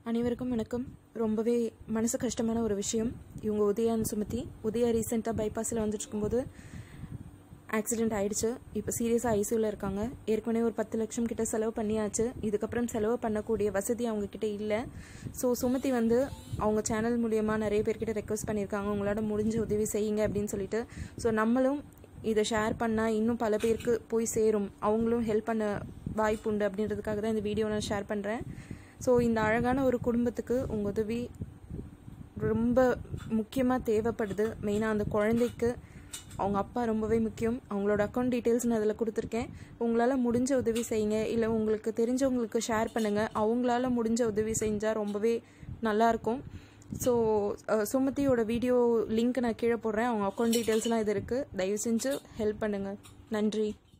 அனைவருக்கும் வணக்கம் ரொம்பவே மனசு கஷ்டமான ஒரு விஷயம் இவங்க உதயான்னு சுமதி உதயா ரீசெண்டாக பைபாஸில் வந்துட்டு இருக்கும்போது ஆக்சிடென்ட் ஆயிடுச்சு இப்போ சீரியஸாக ஐசியூவில் இருக்காங்க ஏற்கனவே ஒரு பத்து லட்சம் கிட்ட செலவு பண்ணியாச்சு இதுக்கப்புறம் செலவு பண்ணக்கூடிய வசதி அவங்க கிட்ட இல்லை ஸோ சுமதி வந்து அவங்க சேனல் மூலியமாக நிறைய பேர்கிட்ட ரெக்வஸ்ட் பண்ணியிருக்காங்க உங்களோட முடிஞ்ச உதவி செய்யுங்க அப்படின்னு சொல்லிட்டு ஸோ நம்மளும் இதை ஷேர் பண்ணால் இன்னும் பல பேருக்கு போய் சேரும் அவங்களும் ஹெல்ப் பண்ண வாய்ப்பு உண்டு அப்படின்றதுக்காக தான் இந்த வீடியோ நான் ஷேர் பண்ணுறேன் ஸோ இந்த அழகான ஒரு குடும்பத்துக்கு உங்கள் உதவி ரொம்ப முக்கியமாக தேவைப்படுது மெயினாக அந்த குழந்தைக்கு அவங்க அப்பா ரொம்பவே முக்கியம் அவங்களோட அக்கௌண்ட் டீட்டெயில்ஸ் நான் அதில் கொடுத்துருக்கேன் உங்களால் முடிஞ்ச உதவி செய்யுங்க இல்லை உங்களுக்கு தெரிஞ்சவங்களுக்கு ஷேர் பண்ணுங்கள் அவங்களால முடிஞ்ச உதவி செஞ்சால் ரொம்பவே நல்லாயிருக்கும் ஸோ சுமதியோட வீடியோ லிங்க் நான் கீழே போடுறேன் அவங்க அக்கௌண்ட் டீட்டெயில்ஸ்லாம் இது இருக்குது தயவு செஞ்சு ஹெல்ப் பண்ணுங்கள் நன்றி